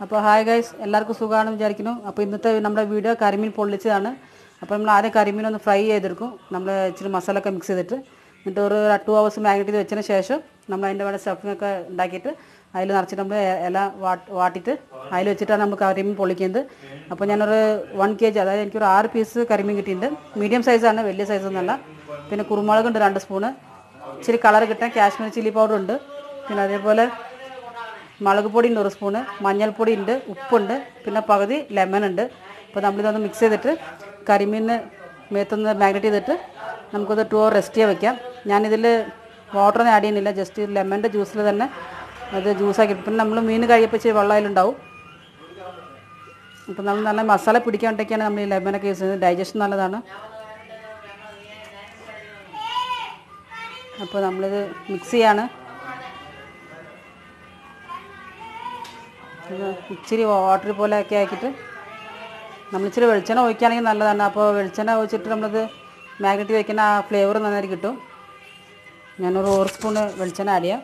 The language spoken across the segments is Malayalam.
അപ്പോൾ ഹായ് ഗൈസ് എല്ലാവർക്കും സുഖമാണെന്ന് വിചാരിക്കുന്നു അപ്പോൾ ഇന്നത്തെ നമ്മുടെ വീഡിയോ കരിമീൻ പൊള്ളിച്ചതാണ് അപ്പോൾ നമ്മൾ ആദ്യം കരിമീൻ ഒന്ന് ഫ്രൈ ചെയ്തെടുക്കും നമ്മൾ ഇച്ചിരി മസാല ഒക്കെ മിക്സ് ചെയ്തിട്ട് എന്നിട്ട് ഒരു ടു ഹവേഴ്സ് മാഗ്നേറ്റ് ചെയ്ത് വെച്ചതിന് ശേഷം നമ്മൾ അതിൻ്റെ വേണ്ട സ്റ്റഫിംഗ് ഒക്കെ ഉണ്ടാക്കിയിട്ട് അതിൽ നിറച്ചിട്ട് നമ്മൾ ഇല വാട്ട് വാട്ടിയിട്ട് അതിൽ വെച്ചിട്ടാണ് നമ്മൾ കരിമീൻ പൊള്ളിക്കുന്നത് അപ്പോൾ ഞാനൊരു വൺ കെ ജി അതായത് എനിക്കൊരു ആറ് പീസ് കരിമീൻ കിട്ടിയിട്ടുണ്ട് മീഡിയം സൈസാണ് വലിയ സൈസൊന്നുമല്ല പിന്നെ കുരുമുളകുണ്ട് രണ്ട് സ്പൂണ് ഇച്ചിരി കളർ കിട്ടാൻ കാശ്മീർ ചില്ലി പൗഡർ ഉണ്ട് പിന്നെ അതേപോലെ മുളക് പൊടി ഉണ്ട് ഒരു സ്പൂണ് മഞ്ഞൾപ്പൊടി ഉണ്ട് ഉപ്പുണ്ട് പിന്നെ പകുതി ലെമൺ ഉണ്ട് അപ്പോൾ നമ്മളിതൊന്ന് മിക്സ് ചെയ്തിട്ട് കരിമീനിന് മേത്തൊന്ന് മാഗ്നറ്റ് ചെയ്തിട്ട് നമുക്കത് ടു അവർ റെസ്റ്റ് ചെയ്യാൻ വെക്കാം ഞാനിതിൽ വാട്ടറൊന്നും ആഡ് ചെയ്യുന്നില്ല ജസ്റ്റ് ലെമണിൻ്റെ ജ്യൂസിൽ തന്നെ അത് ജ്യൂസാക്കി പിന്നെ നമ്മൾ മീൻ കഴിയപ്പോൾ ഇച്ചിരി വെള്ളം അതിലുണ്ടാവും അപ്പോൾ നമ്മൾ നല്ല മസാല പിടിക്കാൻ വേണ്ടിയൊക്കെയാണ് നമ്മൾ ഈ ലെമനൊക്കെ യൂസ് ചെയ്യുന്നത് ഡൈജഷൻ നല്ലതാണ് അപ്പോൾ നമ്മളിത് മിക്സ് ചെയ്യാണ് ഇത് ഇച്ചിരി വാട്ടർ പോലെ ഒക്കെ ആക്കിയിട്ട് നമ്മൾ ഇച്ചിരി വെളിച്ചെണ്ണ ഒഴിക്കുകയാണെങ്കിൽ നല്ലതാണ് അപ്പോൾ വെളിച്ചെണ്ണ ഒഴിച്ചിട്ട് നമ്മളത് മാഗ്നറ്റ് വയ്ക്കുന്ന ആ ഫ്ലേവർ നന്നായിട്ട് കിട്ടും ഞാനൊരു ഓർ സ്പൂണ് വെളിച്ചെണ്ണ ആഡ് ചെയ്യാം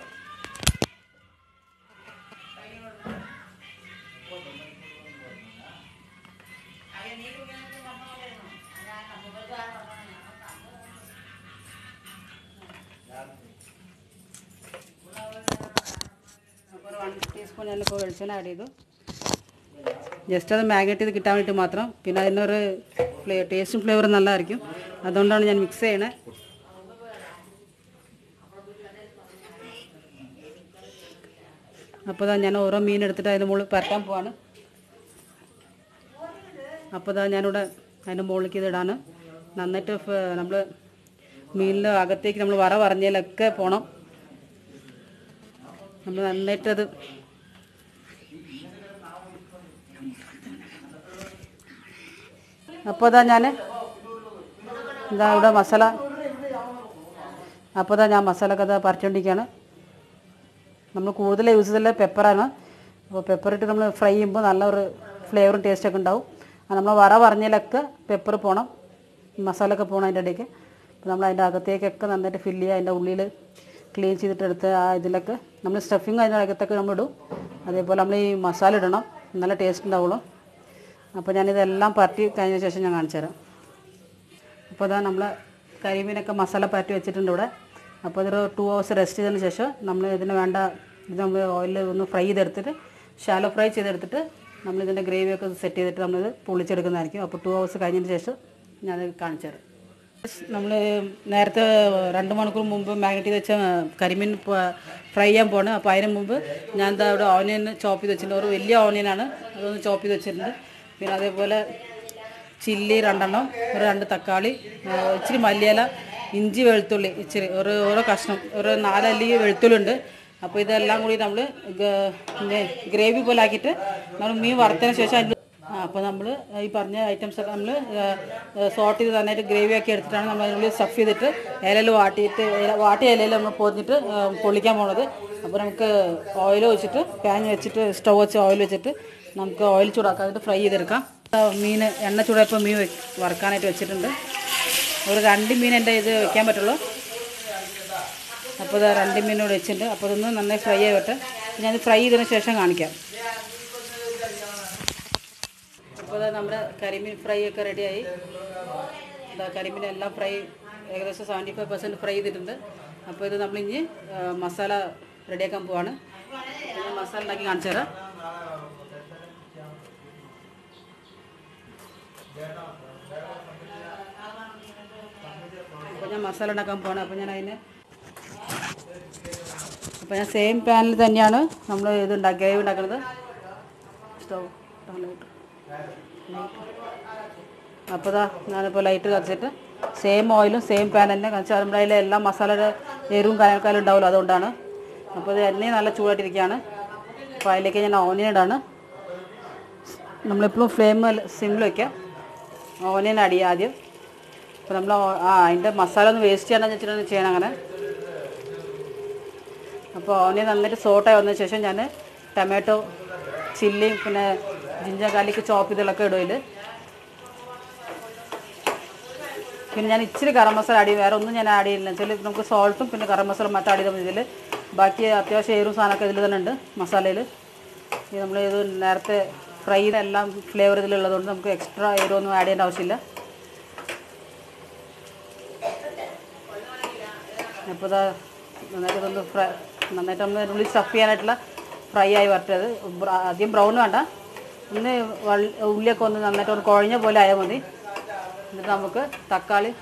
അപ്പോൾ ഒരു വൺ ടീസ്പൂൺ ഞാനിപ്പോൾ വെളിച്ചെണ്ണ ആഡ് ചെയ്തു ജസ്റ്റ് അത് മാഗ്നറ്റ് ചെയ്ത് കിട്ടാൻ വേണ്ടിയിട്ട് മാത്രം പിന്നെ അതിനൊരു ഫ്ലേ ടേസ്റ്റും ഫ്ലേവറും നല്ലതായിരിക്കും അതുകൊണ്ടാണ് ഞാൻ മിക്സ് ചെയ്യണേ അപ്പോൾ ഇതാ ഞാൻ ഓരോ മീൻ എടുത്തിട്ട് അതിൻ്റെ മുകളിൽ പരത്താൻ പോവാണ് അപ്പോൾ ഇതാ ഞാനിവിടെ അതിൻ്റെ മുകളിലേക്ക് ഇത് ഇടാണ് നന്നായിട്ട് നമ്മൾ മീനിൻ്റെ അകത്തേക്ക് നമ്മൾ വറ പറഞ്ഞതിലൊക്കെ പോകണം നമ്മൾ നന്നായിട്ടത് അപ്പോൾ ഇതാ ഞാൻ ഇതാ ഇവിടെ മസാല അപ്പോൾ ഇതാ ഞാൻ മസാല ഒക്കെ പറിച്ചുകൊണ്ടിരിക്കുകയാണ് നമ്മൾ കൂടുതൽ യൂസ് ചെയ്തത് പെപ്പറാണ് അപ്പോൾ പെപ്പർ ഇട്ട് നമ്മൾ ഫ്രൈ ചെയ്യുമ്പോൾ നല്ലൊരു ഫ്ലേവറും ടേസ്റ്റൊക്കെ ഉണ്ടാവും അത് നമ്മൾ വറ പറഞ്ഞതിലൊക്കെ പെപ്പർ പോകണം മസാല ഒക്കെ പോകണം അതിൻ്റെ ഇടയ്ക്ക് അപ്പോൾ നമ്മൾ അതിൻ്റെ അകത്തേക്കൊക്കെ നന്നായിട്ട് ഫില്ല് ചെയ്യുക അതിൻ്റെ ഉള്ളിൽ ക്ലീൻ ചെയ്തിട്ട് എടുത്ത് ആ ഇതിലൊക്കെ നമ്മൾ സ്റ്റഫിങ് അതിൻ്റെ അകത്തൊക്കെ നമ്മൾ ഇടും അതേപോലെ നമ്മൾ ഈ മസാല ഇടണം നല്ല ടേസ്റ്റ് ഉണ്ടാവുള്ളൂ അപ്പോൾ ഞാനിതെല്ലാം പരട്ടി കഴിഞ്ഞ ശേഷം ഞാൻ കാണിച്ചു തരാം അപ്പോൾ അതാ നമ്മൾ കരിമീനൊക്കെ മസാല പരട്ടി വെച്ചിട്ടുണ്ട് ഇവിടെ അപ്പോൾ അതൊരു ടു ഹവേഴ്സ് റെസ്റ്റ് ചെയ്തതിന് ശേഷം നമ്മൾ ഇതിന് വേണ്ട ഇത് നമ്മൾ ഓയിലിൽ ഒന്ന് ഫ്രൈ ചെയ്തെടുത്തിട്ട് ഷാലോ ഫ്രൈ ചെയ്തെടുത്തിട്ട് നമ്മൾ ഇതിൻ്റെ ഗ്രേവിയൊക്കെ സെറ്റ് ചെയ്തിട്ട് നമ്മളിത് പൊളിച്ചെടുക്കുന്നതായിരിക്കും അപ്പോൾ ടു ഹവേഴ്സ് കഴിഞ്ഞതിന് ശേഷം ഞാനത് കാണിച്ചു തരാം നമ്മൾ നേരത്തെ രണ്ട് മണിക്കൂർ മുമ്പ് മാഗ്നറ്റ് ചെയ്ത് വെച്ച കരിമീൻ ഫ്രൈ ചെയ്യാൻ പോണ് അപ്പോൾ അതിന് മുമ്പ് ഞാൻ എന്താ ഇവിടെ ഓനിയൻ ചോപ്പ് ചെയ്ത് വെച്ചിട്ടുണ്ട് ഒരു വലിയ ഓനിയനാണ് അതൊന്ന് ചോപ്പ് ചെയ്ത് വെച്ചിട്ടുണ്ട് പിന്നെ അതേപോലെ ചില്ലി രണ്ടെണ്ണം ഒരു രണ്ട് തക്കാളി ആ, ഇച്ചിരി മല്ലിയില ഇഞ്ചി വെളുത്തുള്ളി ഇച്ചിരി ഒരു ഓരോ കഷ്ണം ഒരു നാലല്ലി വെളുത്തുള്ളി ഉണ്ട് അപ്പോൾ ഇതെല്ലാം കൂടി നമ്മൾ ഗ്രേവി പോലെ ആക്കിയിട്ട് നമ്മൾ മീൻ വറുത്തതിന് ശേഷം അതിൽ ആ അപ്പോൾ നമ്മൾ ഈ പറഞ്ഞ ഐറ്റംസ് ഒക്കെ നമ്മൾ സോർട്ട് ചെയ്ത് നന്നായിട്ട് ഗ്രേവി ആക്കി എടുത്തിട്ടാണ് നമ്മൾ അതിനുള്ളിൽ സ്റ്റഫ് ചെയ്തിട്ട് ഇലയിൽ വാട്ടിയിട്ട് ഇല- വാട്ടിയ ഇലയിൽ നമ്മൾ പൊതിഞ്ഞിട്ട് ആ, പൊള്ളിക്കാൻ പോണത് അപ്പോൾ നമുക്ക് ഓയിൽ വെച്ചിട്ട് പാൻ വെച്ചിട്ട് സ്റ്റവ് വെച്ച് ഓയിൽ വെച്ചിട്ട് നമുക്ക് ഓയിൽ ചൂടാക്കാം എന്നിട്ട് ഫ്രൈ ചെയ്തെടുക്കാം ആ, മീൻ എണ്ണ ചൂടായപ്പോൾ മീൻ വെ- വറുക്കാനായിട്ട് വെച്ചിട്ടുണ്ട് ഒരു രണ്ട് മീൻ എൻ്റെ ഇത് വെക്കാൻ പറ്റുള്ളൂ അപ്പോൾ ഇത് രണ്ട് മീനോട് വെച്ചിട്ടുണ്ട് അപ്പോൾ ഇതൊന്ന് നന്നായി ഫ്രൈ ആവട്ടെ ഞാൻ ഫ്രൈ ചെയ്തതിന് ശേഷം കാണിക്കാം അപ്പോൾ ഇതാ നമ്മുടെ കരിമീൻ ഫ്രൈ ഒക്കെ റെഡിയായി ഇതാ കരിമീൻ എല്ലാം ഫ്രൈ ഏകദേശം സെവൻറ്റി ഫൈവ് പെർസെൻറ്റ് ഫ്രൈ ചെയ്തിട്ടുണ്ട് അപ്പോൾ ഇത് നമ്മളിഞ്ഞ് ആ, മസാല റെഡിയാക്കാൻ പോവാണ് അപ്പോൾ ഞാൻ മസാല ഉണ്ടാക്കി കാണിച്ചു തരാം അപ്പോൾ ഞാൻ മസാല ഉണ്ടാക്കാൻ പോവാണ് അപ്പോൾ ഞാൻ അതിന് അപ്പോൾ ഞാൻ സെയിം പാനിൽ തന്നെയാണ് നമ്മൾ ഇത് ഉണ്ടാക്കി ഗ്രേവി ഉണ്ടാക്കുന്നത് സ്റ്റവ് അപ്പോൾ ഇതാ ഞാനിപ്പോൾ ലൈറ്റ് കത്തിച്ചിട്ട് സെയിം ഓയിലും സെയിം പാൻ തന്നെ കത്തിച്ചാൽ നമ്മുടെ അതിലെ എല്ലാ മസാലയുടെ എരിവും കനൽക്കാലും ഉണ്ടാവുമല്ലോ അതുകൊണ്ടാണ് അപ്പോൾ ഇത് എണ്ണയും നല്ല ചൂടായിട്ടിരിക്കുകയാണ് അപ്പോൾ അതിലേക്ക് ഞാൻ ഓനിയൻ ഇടാണ് നമ്മളെപ്പോഴും ഫ്ലെയിം സിമ്മിൽ വയ്ക്കാം ഓനിയൻ അടിക്കുക ആദ്യം അപ്പോൾ നമ്മൾ ഓ- ആ അതിൻ്റെ മസാല ഒന്ന് വേസ്റ്റ് ചെയ്യണമെന്ന് വെച്ചിട്ടാണ് ചെയ്യണം അങ്ങനെ അപ്പോൾ ഓനിയൻ നന്നായിട്ട് സോട്ടായി വന്നതിന് ശേഷം ഞാൻ ടൊമാറ്റോ ചില്ലിയും പിന്നെ ജിഞ്ചർ ഗാർലിക് ചോപ്പ് ചെയ്തതൊക്കെ ഇടും ഇതിൽ പിന്നെ ഞാൻ ഇച്ചിരി ഗരം മസാല ആഡ് ചെയ്യും വേറെ ഒന്നും ഞാൻ ആഡ് ചെയ്യില്ല വെച്ചാൽ നമുക്ക് സോൾട്ടും പിന്നെ ഗരം മസാല മാത്രം ആഡ് ചെയ്താൽ മതി ഇതിൽ ബാക്കി അത്യാവശ്യം എരിവും സാധനമൊക്കെ ഇതിൽ തന്നെ ഉണ്ട് മസാലയിൽ ഇത് നമ്മൾ ഇത് നേരത്തെ ഫ്രൈ എല്ലാം ഫ്ലേവർ ഇതിലുള്ളതുകൊണ്ട് നമുക്ക് എക്സ്ട്രാ എരിവൊന്നും ആഡ് ചെയ്യേണ്ട ആവശ്യമില്ല അപ്പോൾ ഇതാ നന്നായിട്ട് ഇതൊന്ന് ഫ്രൈ നന്നായിട്ട് നമ്മൾ ഉള്ളിൽ സ്റ്റഫ് ചെയ്യാനായിട്ടുള്ള ഫ്രൈ ആയി വരട്ടത് ബ്ര- ആദ്യം ബ്രൗൺ വേണ്ട ഒന്ന് വൾ- ഉള്ളിയൊക്കെ ഒന്ന് നന്നായിട്ട് ഒന്ന് കുഴഞ്ഞ പോലെ ആയാൽ മതി എന്നിട്ട് നമുക്ക് തക്കാളി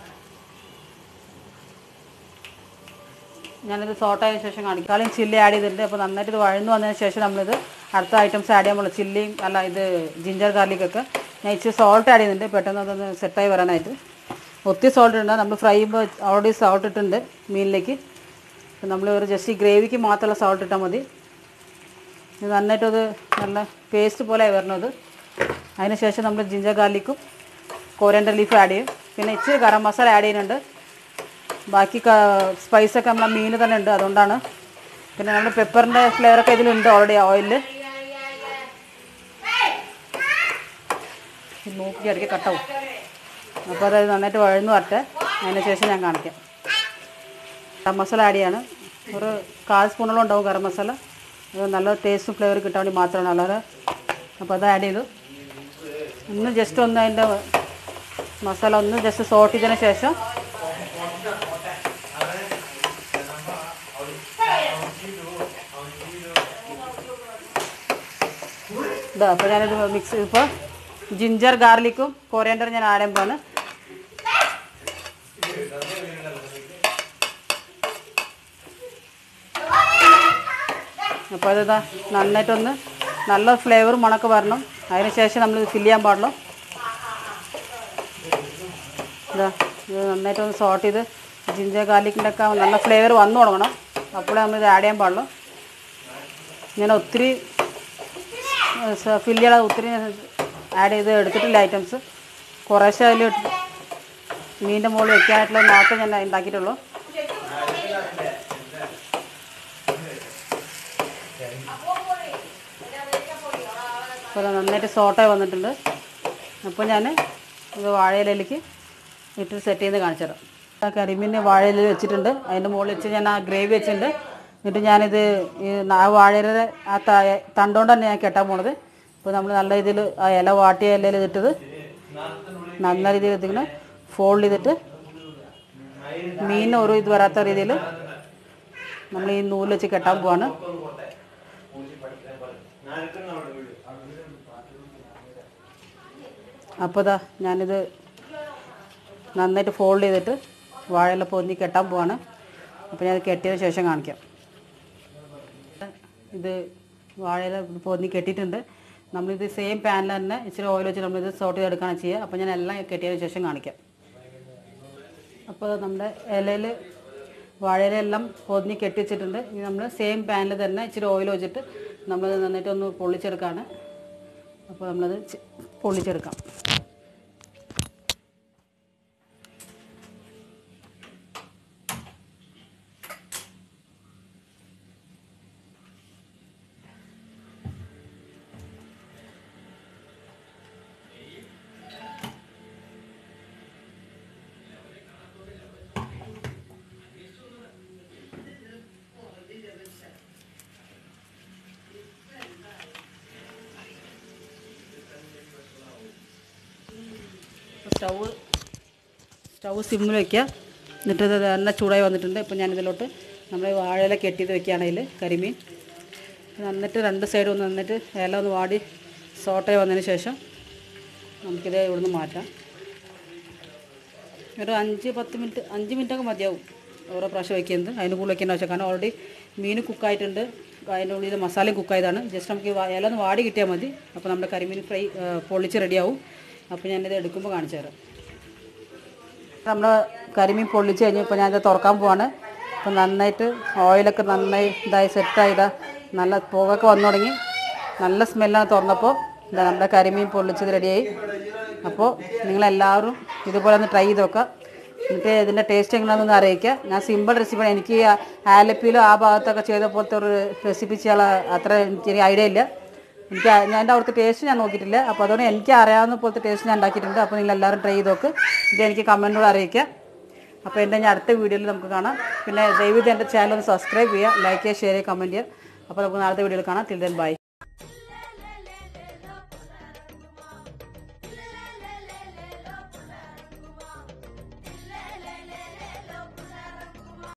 ഞാനിത് സോട്ടായതിനു ശേഷം കാണിക്കാം തക്കാളിയും ചില്ലി ആഡ് ചെയ്തിട്ടുണ്ട് അപ്പോൾ നന്നായിട്ട് ഇത് വഴന്നു വന്നതിന് ശേഷം നമ്മളിത് അടുത്ത ഐറ്റംസ് ആഡ് ചെയ്യാൻ ചില്ലിയും അല്ല ഇത് ജിഞ്ചർ ഗാർലിക്കൊക്കെ ഞാൻ ഇച്ചിരി സോൾട്ട് ആഡ് ചെയ്യുന്നുണ്ട് പെട്ടെന്ന് അതൊന്ന് സെറ്റായി വരാനായിട്ട് ഒത്തിരി സോൾട്ട് ഉണ്ട് നമ്മൾ ഫ്രൈ ചെയ്യുമ്പോൾ ഓൾറെഡി സോൾട്ട് ഇട്ടിട്ടുണ്ട് മീനിലേക്ക് അപ്പോൾ നമ്മൾ ഒരു ജസ്റ്റ് ഈ ഗ്രേവിക്ക് മാത്രമുള്ള സോൾട്ട് ഇട്ടാൽ മതി ഇത് നന്നായിട്ടത് നല്ല പേസ്റ്റ് പോലെ വരണത് അതിന് ശേഷം നമ്മൾ ജിഞ്ചർ ഗാർലിക്കും കോരിയൻഡർ ലീഫ് ആഡ് ചെയ്യും പിന്നെ ഇച്ചിരി ഗരം മസാല ആഡ് ചെയ്യുന്നുണ്ട് ബാക്കി സ്പൈസൊക്കെ നമ്മളെ മീൻ തന്നെ ഉണ്ട് അതുകൊണ്ടാണ് പിന്നെ നമ്മൾ പെപ്പറിൻ്റെ ഫ്ലേവറൊക്കെ ഇതിലുണ്ട് ഓൾറെഡി ഓയിലിൽ നോക്കി ഇടയ്ക്ക് കട്ടാവും അപ്പോൾ അത് നന്നായിട്ട് വഴന്നു വരട്ടെ അതിന് ശേഷം ഞാൻ കാണിക്കാം ഗരം മസാല ആഡ് ചെയ്യാണ് ഒരു കാൽ സ്പൂണോളം ഉണ്ടാവും ഗരം മസാല അത് നല്ല ടേസ്റ്റും ഫ്ലേവർ കിട്ടാൻ വേണ്ടി മാത്രമാണ് അല്ലാതെ അപ്പോൾ അത് ആഡ് ചെയ്തു ഒന്ന് ജസ്റ്റ് ഒന്ന് അതിൻ്റെ മസാല ഒന്ന് ജസ്റ്റ് സോട്ട് ചെയ്തതിന് ശേഷം ഇതാ അപ്പോൾ ഞാനിത് മിക്സ് ഇപ്പോൾ ജിഞ്ചർ ഗാർലിക്കും കൊറിയൻഡറും ഞാൻ ആഡ് ചെയ്യുമ്പോൾ അപ്പോൾ അതിതാ നന്നായിട്ടൊന്ന് നല്ല ഫ്ലേവർ മണക്ക് വരണം അതിന് ശേഷം നമ്മൾ ഫില്ല് ചെയ്യാൻ പാടുള്ളൂ ഇതാ ഇത് നന്നായിട്ടൊന്ന് സോട്ട് ചെയ്ത് ജിഞ്ചർ ഗാർലിക്കിൻ്റെ ഒക്കെ നല്ല ഫ്ലേവർ വന്നു തുടങ്ങണം അപ്പോഴേ നമ്മൾ ഇത് ആഡ് ചെയ്യാൻ പാടുള്ളൂ ഞാൻ ഒത്തിരി ഫില്ല് ചെയ്യാതെ ഒത്തിരി ആഡ് ചെയ്ത് എടുത്തിട്ടില്ല ഐറ്റംസ് കുറേശ്ശെ അതിൽ മീനിൻ്റെ മുകളിൽ വെക്കാനായിട്ടുള്ളത് മാത്രമേ ഞാൻ ഉണ്ടാക്കിയിട്ടുള്ളൂ അപ്പോൾ അത് നന്നായിട്ട് സോട്ടായി വന്നിട്ടുണ്ട് അപ്പോൾ ഞാൻ ഇത് വാഴയിലേക്ക് ഇട്ട് സെറ്റ് ചെയ്ത് കാണിച്ചു തരാം ആ കരിമീൻ വാഴയില വെച്ചിട്ടുണ്ട് അതിൻ്റെ മുകളിൽ വെച്ച് ഞാൻ ആ ഗ്രേവി വെച്ചിട്ടുണ്ട് എന്നിട്ട് ഞാനിത് ഈ ആ വാഴയിലെ ആ ത- തണ്ടോണ്ട് തന്നെ ഞാൻ കെട്ടാൻ പോണത് അപ്പോൾ നമ്മൾ നല്ല രീതിയിൽ ആ ഇല വാട്ടിയ ഇലയിൽ ഇതിട്ടത് നല്ല രീതിയിൽ ഇതിങ്ങനെ ഫോൾഡ് ചെയ്തിട്ട് മീനിന് ഒരു ഇത് വരാത്ത രീതിയിൽ നമ്മൾ ഈ നൂല് വെച്ച് കെട്ടാൻ പോവാണ് അപ്പോൾ ഇതാ ഞാനിത് നന്നായിട്ട് ഫോൾഡ് ചെയ്തിട്ട് വാഴയില പൊന്നി കെട്ടാൻ പോവാണ് അപ്പോൾ ഞാൻ കെട്ടിയതിന് ശേഷം കാണിക്കാം ഇത് വാഴയില പൊന്നി കെട്ടിയിട്ടുണ്ട് നമ്മളിത് സെയിം പാനിൽ തന്നെ ഇച്ചിരി ഓയിൽ വെച്ച് നമ്മളിത് സോട്ട് ചെയ്തെടുക്കുകയാണ് ചെയ്യുക അപ്പോൾ ഞാൻ എല്ലാം കെട്ടിയതിന് ശേഷം കാണിക്കാം അപ്പോൾ നമ്മുടെ ഇലയിൽ വാഴയിലെല്ലാം പൊന്നി കെട്ടി വെച്ചിട്ടുണ്ട് ഇനി നമ്മൾ സെയിം പാനിൽ തന്നെ ഇച്ചിരി ഓയിൽ വെച്ചിട്ട് നമ്മൾ നന്നായിട്ട് ഒന്ന് പൊള്ളിച്ചെടുക്കുകയാണ് അപ്പോൾ നമ്മളത് ചെ- പൊള്ളിച്ചെടുക്കാം സ്റ്റൗവ് സ്റ്റൗവ് സിമ്മിൽ വയ്ക്കുക എന്നിട്ട് ഇത് നല്ല ചൂടായി വന്നിട്ടുണ്ട് ഇപ്പം ഞാനിതിലോട്ട് നമ്മൾ വാഴയില കെട്ടിയത് വെക്കുകയാണ് അതിൽ കരിമീൻ നന്നിട്ട് രണ്ട് സൈഡും ഒന്ന് നന്നിട്ട് ഇല ഒന്ന് വാടി സോട്ടായി വന്നതിന് ശേഷം നമുക്കിത് ഇവിടുന്ന് മാറ്റാം ഒരു അഞ്ച് പത്ത് മിനിറ്റ് അഞ്ച് മിനിറ്റൊക്കെ മതിയാവും ഓരോ പ്രാവശ്യം വയ്ക്കുന്നത് അതിന് കൂടുതൽ വയ്ക്കേണ്ട ആവശ്യം കാരണം ഓൾറെഡി മീൻ കുക്കായിട്ടുണ്ട് അതിൻ്റെ ഉള്ളിൽ മസാലയും കുക്കായതാണ് ജസ്റ്റ് നമുക്ക് ഈ വാ- ഇല ഒന്ന് വാടി കിട്ടിയാൽ മതി അപ്പോൾ നമ്മുടെ കരിമീൻ ഫ്രൈ ആ, പൊള്ളിച്ച് റെഡിയാവും അപ്പോൾ ഞാനിത് എടുക്കുമ്പോൾ കാണിച്ചു തരാം നമ്മൾ കരിമീൻ പൊള്ളിച്ച് കഴിഞ്ഞപ്പോൾ ഞാനിത് തുറക്കാൻ പോവാണ് അപ്പോൾ നന്നായിട്ട് ഓയിലൊക്കെ നന്നായി ഇതായി സെറ്റായിതാ നല്ല പുകയൊക്കെ വന്നു തുടങ്ങി നല്ല സ്മെല്ലാണ് തുറന്നപ്പോൾ ഇതാ നമ്മുടെ കരിമീൻ പൊള്ളിച്ചത് റെഡിയായി അപ്പോൾ നിങ്ങളെല്ലാവരും ഇതുപോലെ ഒന്ന് ട്രൈ ചെയ്ത് നോക്കുക എന്നിട്ട് ഇതിൻ്റെ ടേസ്റ്റ് എങ്ങനെയാണെന്നൊന്ന് അറിയിക്കുക ഞാൻ സിമ്പിൾ റെസിപ്പിയാണ് എനിക്ക് ഈ ആലപ്പിയിലും ആ ഭാഗത്തൊക്കെ ചെയ്ത പോലത്തെ ഒരു റെസിപ്പി ചെയ്യാൻ അത്ര എനിക്ക് ഐഡിയ ഇല്ല എനിക്ക് ആ- ഞാൻ എൻ്റെ അവിടുത്തെ ടേസ്റ്റ് ഞാൻ നോക്കിയിട്ടില്ല അപ്പോൾ അതുകൊണ്ട് എനിക്ക് അറിയാവുന്ന പോലത്തെ ടേസ്റ്റ് ഞാൻ ഉണ്ടാക്കിയിട്ടുണ്ട് അപ്പോൾ നിങ്ങൾ എല്ലാവരും ട്രൈ ചെയ്ത് നോക്ക് ഇത് എനിക്ക് കമൻറ്റോട് അറിയിക്കുക അപ്പോൾ എൻ്റെ ഞാൻ അടുത്ത വീഡിയോയിൽ നമുക്ക് കാണാം പിന്നെ ദയവീത് എൻ്റെ ചാനൽ ഒന്ന് സബ്സ്ക്രൈബ് ചെയ്യുക ലൈക്ക് ചെയ്യുക ഷെയർ ചെയ്യുക കമൻറ്റ് ചെയ്യുക അപ്പോൾ നമുക്ക് നാളത്തെ വീഡിയോയിൽ കാണാം ടിൽ ദെൻ ബൈ